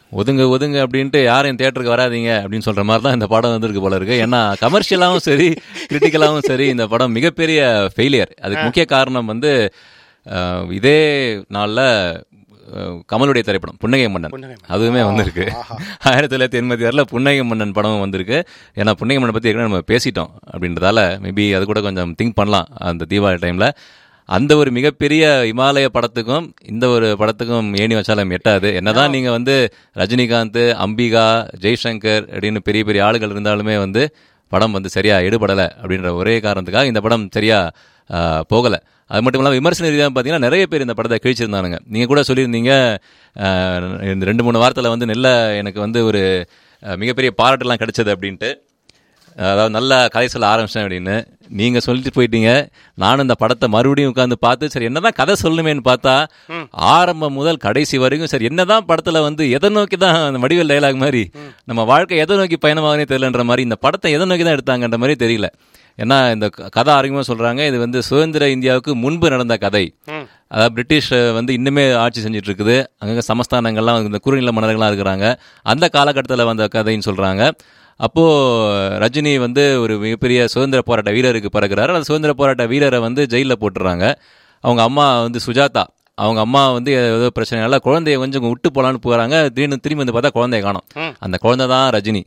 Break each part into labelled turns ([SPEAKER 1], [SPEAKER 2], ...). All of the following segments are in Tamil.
[SPEAKER 1] ஒதுங்க ஒதுங்க அப்படின்ட்டு யாரும் தேட்டருக்கு வராதீங்க அப்படின்னு சொல்ற மாதிரி தான் இந்த படம் வந்திருக்கு போல இருக்கு ஏன்னா கமர்ஷியலாகவும் சரி கிரிட்டிக்கலாகவும் சரி இந்த படம் மிகப்பெரிய ஃபெயிலியர் அதுக்கு முக்கிய காரணம் வந்து அஹ், இதே நாளில் கமலுடைய திரைப்படம் புன்னகை மன்னன்
[SPEAKER 2] புன்னகை மன்னன்.
[SPEAKER 1] அதுவுமே வந்திருக்கு ஆயிரத்தி தொள்ளாயிரத்தி எண்பத்தி ஆறில் புன்னகை மன்னன் படம் வந்திருக்கு ஏன்னா புன்னகை மன்னன் பற்றி ஏற்கனவே நம்ம பேசிட்டோம் அப்படின்றதால மேபி அது கூட கொஞ்சம் திங்க் பண்ணலாம் அந்த தீபாவளி டைமில் அந்த ஒரு மிகப்பெரிய இமாலய படத்துக்கும் இந்த ஒரு படத்துக்கும் ஏணி வச்சாலும் எட்டாது என்னதான் நீங்க வந்து ரஜினிகாந்த் அம்பிகா ஜெய்சங்கர் அப்படின்னு பெரிய பெரிய ஆளுகள் இருந்தாலுமே வந்து படம் வந்து சரியா எடுபடலை அப்படின்ற ஒரே காரணத்துக்காக இந்த படம் சரியா ஆஹ், போகல அது மட்டும் இல்லாமல் விமர்சன ரீதியாக பார்த்தீங்கன்னா நிறைய பேர் இந்த படத்தை கிழிச்சிருந்தானுங்க நீங்கள் கூட சொல்லியிருந்தீங்க ஆஹ், இந்த ரெண்டு மூணு வாரத்தில் வந்து நல்ல எனக்கு வந்து ஒரு ஆஹ், மிகப்பெரிய பாராட்டுலாம் கிடைச்சது அப்படின்ட்டு அதாவது நல்ல கதை சொல்ல ஆரம்பிச்சேன் அப்படின்னு நீங்க சொல்லிட்டு போயிட்டீங்க நானும் இந்த படத்தை மறுபடியும் உட்காந்து பார்த்து சரி என்னதான் கதை சொல்லணுமேன்னு பார்த்தா ஆரம்பம் முதல் கடைசி வரைக்கும் சரி என்னதான் படத்துல வந்து எதை நோக்கி தான் அந்த வடிவேல் டயலாக் மாதிரி நம்ம வாழ்க்கை எதை நோக்கி பயணமாகனே தெரியலன்ற மாதிரி இந்த படத்தை எதை நோக்கி தான் எடுத்தாங்கன்ற மாதிரி தெரியல ஏன்னா இந்த க- கதை ஆரம்பமாக சொல்றாங்க இது வந்து சுதந்திர இந்தியாவுக்கு முன்பு நடந்த கதை அதாவது பிரிட்டிஷ் வந்து இன்னுமே ஆட்சி செஞ்சுட்டு இருக்குது அங்கங்க சமஸ்தானங்கள்லாம் இந்த குறுநில மன்னர்கள்லாம் இருக்கிறாங்க அந்த காலகட்டத்தில் வந்த கதைன்னு சொல்றாங்க அப்போ ரஜினி வந்து ஒரு மிகப்பெரிய சுதந்திர போராட்ட வீரருக்கு பிறகுறாரு அந்த சுதந்திர போராட்ட வீரரை வந்து ஜெயிலில் போட்டுறாங்க அவங்க அம்மா வந்து சுஜாதா அவங்க அம்மா வந்து ஏதோ பிரச்சனைனால குழந்தைய கொஞ்சம் விட்டு போலான்னு போறாங்க திடீர்னு திரும்பி வந்து பார்த்தா குழந்தைய காணோம் அந்த குழந்தை தான் ரஜினி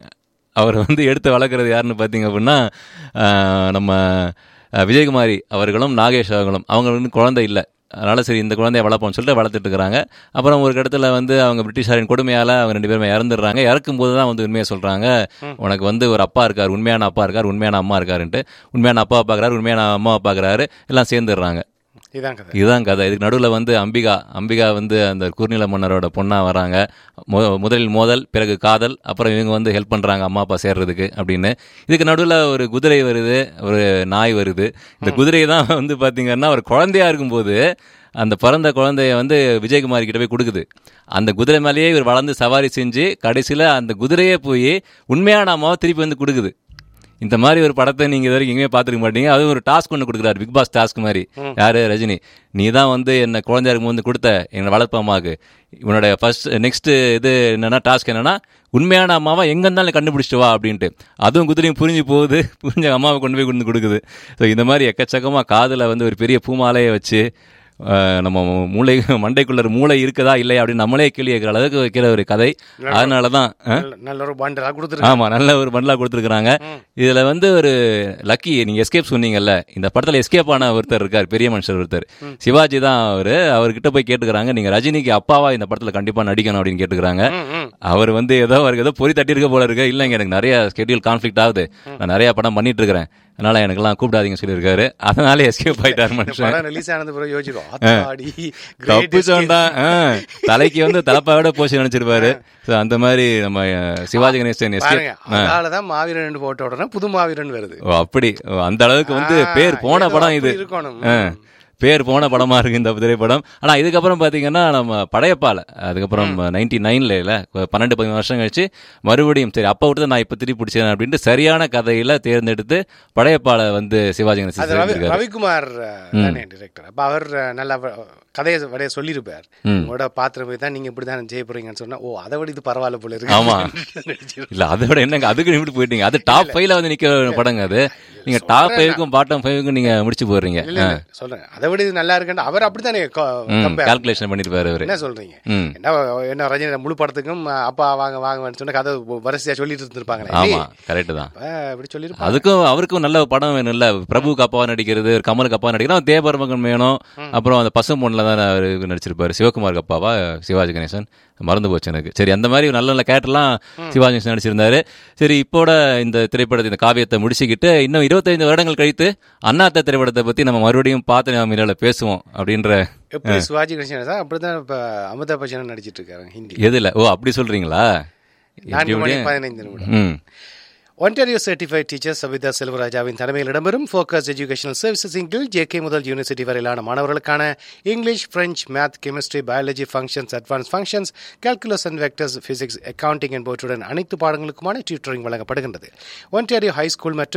[SPEAKER 1] அவர் வந்து எடுத்து வளர்க்குறது யாருன்னு பார்த்தீங்க அப்படின்னா ஆஹ், நம்ம ஆஹ், விஜயகுமாரி அவர்களும் நாகேஷ் அவர்களும் அவங்க வந்து குழந்தை இல்லை அதனால சரி இந்த குழந்தைய வளர்ப்போம்னு சொல்லிட்டு வளர்த்துட்டு இருக்கிறாங்க அப்புறம் ஒரு இடத்துல வந்து அவங்க பிரிட்டிஷாரின் கொடுமையால அவங்க ரெண்டு பேருமே இறந்துடுறாங்க இறக்கும் போது தான் வந்து உண்மையை சொல்றாங்க உனக்கு வந்து ஒரு அப்பா இருக்கார் உண்மையான அப்பா இருக்கார் உண்மையான அம்மா இருக்காருன்ட்டு உண்மையான அப்பா பார்க்குறாரு உண்மையான அம்மாவை பார்க்குறாரு எல்லாம் சேர்ந்துடுறாங்க
[SPEAKER 2] இதான் கதை
[SPEAKER 1] இதுதான் கதை இதுக்கு நடுவில் வந்து அம்பிகா அம்பிகா வந்து அந்த குறுநில மன்னரோட பொண்ணா வராங்க மு- முதலில் மோதல் பிறகு காதல் அப்புறம் இவங்க வந்து ஹெல்ப் பண்றாங்க அம்மா அப்பா சேர்றதுக்கு அப்படின்னு இதுக்கு நடுவில் ஒரு குதிரை வருது ஒரு நாய் வருது இந்த குதிரை தான் வந்து பாத்தீங்கன்னா ஒரு குழந்தையா இருக்கும்போது அந்த பிறந்த குழந்தைய வந்து விஜயகுமாரி கிட்ட போய் கொடுக்குது அந்த குதிரை மேலேயே இவர் வளர்ந்து சவாரி செஞ்சு கடைசியில் அந்த குதிரையே போய் உண்மையான அம்மாவை திருப்பி வந்து கொடுக்குது இந்த மாதிரி ஒரு படத்தை நீங்க இது வரைக்கும் எங்கேயுமே பார்த்துருக்க மாட்டீங்க அதுவும் ஒரு டாஸ்க் ஒன்று கொடுக்குறாரு பிக் பாஸ் டாஸ்க் மாதிரி யாரு ரஜினி நீ தான் வந்து என்ன குழந்தையா இருக்கும்போது வந்து கொடுத்த எங்களை வளர்ப்பு அம்மாவுக்கு இவனோட ஃபர்ஸ்ட் நெக்ஸ்ட் இது என்னன்னா டாஸ்க் என்னன்னா உண்மையான அம்மாவை எங்க இருந்தாலும் கண்டுபிடிச்சிட்டு வா அப்படின்ட்டு அதுவும் குதிரையும் புரிஞ்சு போகுது புரிஞ்ச அம்மாவை கொண்டு போய் கொண்டு கொடுக்குது ஸோ இந்த மாதிரி எக்கச்சக்கமா காதுல வந்து ஒரு பெரிய பூமாலையை வச்சு அஹ், நம்ம மூளை மண்டைக்குள்ள ஒரு மூளை இருக்குதா இல்லையா அப்படின்னு நம்மளே கேள்வி கேட்குற அளவுக்கு வைக்கிற ஒரு கதை அதனால தான்
[SPEAKER 2] நல்ல- நல்ல ஒரு பண்டலா கொடுத்துருக்காங்க
[SPEAKER 1] ஆமா நல்ல ஒரு பண்டலா கொடுத்துருக்காங்க இதுல வந்து ஒரு லக்கி நீங்க எஸ்கேப் சொன்னீங்கல்ல இந்த படத்துல எஸ்கேப் ஆன ஒருத்தர் இருக்கார் பெரிய மனுஷர் ஒருத்தர் சிவாஜி தான் அவரு அவர்கிட்ட போய் கேட்டுக்கிறாங்க நீங்க ரஜினிக்கு அப்பாவா இந்த படத்துல கண்டிப்பா நடிக்கணும் அப்படின்னு கேட்டுக்கிறாங்க அவர் வந்து ஏதோ அவருக்கு ஏதோ பொறி தட்டியிருக்க போல இருக்கு இல்லைங்க எனக்கு நிறைய ஸ்கெடியூல் கான்ஃபிளிக் ஆகுது நான் நிறைய படம் பண்ணிட்டு இருக்கிறேன் அதனால எனக்கெல்லாம் கூப்பிடாதீங்க சொல்லியிருக்காரு அதனால எஸ்கேப் ஆயிட்டார் மனுஷன்
[SPEAKER 2] படம் ரிலீஸ் ஆனது பிறகு யோசிச்சிடும் ஆத்தாடி
[SPEAKER 1] தப்பு
[SPEAKER 2] great
[SPEAKER 1] சொன்னா தலைக்கு வந்து தலப்பாவோட போச்சு நினைச்சிருப்பாரு So, அந்த மாதிரி நம்ம அஹ், சிவாஜி கணேசன் எஸ்கேப்
[SPEAKER 2] பாருங்க அதனாலதான் மாவீரன் போட்ட உடனே புது மாவீரன் வருது
[SPEAKER 1] ஓ அப்படி ஓ, அந்த அளவுக்கு வந்து பேர் போன
[SPEAKER 2] ஏதோ
[SPEAKER 1] படம் இது
[SPEAKER 2] அப்படி இருக்கணும்.
[SPEAKER 1] ஆ. பேர் போன படமா இருக்கு இந்த திரைப்படம் ஆனா இதுக்கப்புறம் பாத்தீங்கன்னா நம்ம படையப்பால அதுக்கப்புறம் நைன்டி நைன்ல இல்ல பன்னெண்டு பதிமூணு வருஷம் கழிச்சு மறுபடியும் சரி அப்ப விட்டு நான் இப்ப திருப்பி பிடிச்சேன் அப்படின்ட்டு சரியான கதையில தேர்ந்தெடுத்து படையப்பால வந்து சிவாஜி
[SPEAKER 2] அது
[SPEAKER 1] கணேசன்
[SPEAKER 2] ரவி
[SPEAKER 1] செஞ்சிருக்காரு
[SPEAKER 2] ரவிக்குமார் தானே டிரெக்டர் அப்ப அவர் அஹ், நல்லா வ- கதையை வடைய சொல்லியிருப்பார் உங்களோட பாத்திரம் போய் தான் நீங்க இப்படிதான் செய்ய போறீங்கன்னு சொன்னா ஓ அதை விட இது பரவாயில்ல போல இருக்கு
[SPEAKER 1] ஆமா.
[SPEAKER 2] நடிச்சிரு.
[SPEAKER 1] இல்ல அதை விட என்னங்க அதுக்கு இப்படி போயிட்டீங்க அது டாப் ஃபைவ்ல வந்து நிக்கிற படங்க அது நீங்க டாப் ஃபைவ்க்கும் பாட்டம் ஃபைவ்க்கும் நீங்க முடிச்சு போடுறீங்க
[SPEAKER 2] இல்ல இல்ல சொல்றேன் அதை விட இது நல்லா இருக்குன்னு அவர் அப்படித்தானே கம்பேர்
[SPEAKER 1] கால்குலேஷன் பண்ணிருப்பாரு அவரு
[SPEAKER 2] என்ன சொல்றீங்க
[SPEAKER 1] ம்.
[SPEAKER 2] என்ன என்ன ரஜினி முழு படத்துக்கும் அஹ், அப்பா வாங்க வாங்கன்னு சொன்ன கதை வரிசையா சொல்லிட்டு இருந்திருப்பாங்களே
[SPEAKER 1] ஆமா கரெக்ட் தான்
[SPEAKER 2] அப்ப இப்படி சொல்லிருப்பாங்க
[SPEAKER 1] அதுக்கும் அவருக்கும் நல்ல ஒரு படம் வேணும் இல்ல பிரபுக்கு அப்பாவா நடிக்கிறது ஒரு கமலுக்கு அப்பா நடிக்கிறது தேவபர்மகன் வேணும் அப்புறம் அந்த பசு பொண்ணுல தான் அவரு நடிச்சிருப்பாரு சிவகுமாருக்கு அப்பாவா சிவாஜி கணேசன் மறந்து போச்சு எனக்கு சரி அந்த மாதிரி ஒரு நல்ல நல்ல கேரக்டர்லாம் சிவாஜி கணேசன் நடிச்சிருந்தாரு சரி இப்போட இந்த திரைப்படத்தை இந்த காவியத்தை முடிச்சுக்கிட்டு இன்னும் இருபத்தைந்து வருடங்கள் கழித்து அண்ணாத்த திரைப்படத்தை பத்தி நம்ம மறுபடியும் பார்த்து நம்ம மீனால பேசுவோம் அப்படின்ற
[SPEAKER 2] எப்படி சிவாஜி கணேசன் சார் அப்படிதான் இப்ப அமிதாப் பச்சன் நடிச்சிட்டு இருக்காரு ஹிந்தி
[SPEAKER 1] எதுல ஓ அப்படி சொல்றீங்களா
[SPEAKER 2] நான்கு மணி
[SPEAKER 1] எப்படி?
[SPEAKER 2] பதினைந்து நிமிடம்
[SPEAKER 1] ம்
[SPEAKER 2] ஒன்டாரியோ சர்டிஃபைட் டீச்சர் சபிதா செல்வராஜாவின் தலைமையில் இடம்பெறும் ஃபோக்கஸ் எஜுகேஷனல் சர்வீசஸின் கீழ் ஜேகே முதல் யூனிவர்சிட்டி வரையிலான மாணவர்களுக்கான English French math chemistry biology functions advance functions calculus and vectors physics accounting என்பவற்றுடன் அனைத்து பாடங்களுக்குமான டியூட்டரிங் வழங்கப்படுகின்றது ஒன்டாரியோ ஹை ஸ்கூல் மற்றும்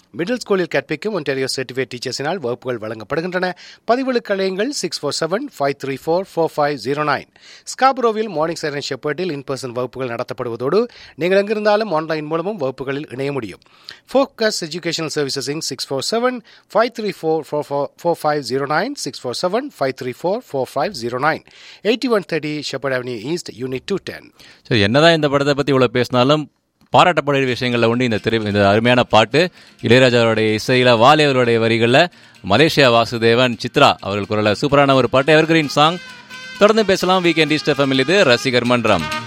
[SPEAKER 2] மிடில் ஸ்கூலில் கற்பிக்கும் ஒன்டாரியோ சர்டிஃபிகேட் டீச்சர்ஸினால் வகுப்புகள் வழங்கப்படுகின்றன பதிவுகளுக்கு அழையுங்கள் six four seven five three four four five zero nine ஸ்காபுரோவில் மார்னிங் சைரன் ஷெப்பர்டில் இன் பர்சன் வகுப்புகள் நடத்தப்படுவதோடு நீங்கள் எங்கிருந்தாலும் ஆன்லைன் மூலமும் வகுப்புகளில் இணைய முடியும் Focus Educational Services Inc six four seven five three four four four five zero nine six four seven five three four four five zero nine eighty one thirty Sheppard Avenue East unit two ten
[SPEAKER 1] சரி என்னதான் இந்த படத்தை பற்றி இவ்வளோ பேசினாலும் பாராட்டப்படுகிற விஷயங்களில் உண்டு இந்த திரை இந்த அருமையான பாட்டு இளையராஜாவுடைய இசையில் வாலி அவருடைய வரிகளில் மலேசியா வாசுதேவன் சித்ரா அவர்கள் குரல சூப்பரான ஒரு பாட்டு எவர்கிரீன் சாங் தொடர்ந்து பேசலாம் வீக்கெண்ட் ஈஸ்ட் எஃப்எம் இது ரசிகர் மன்றம்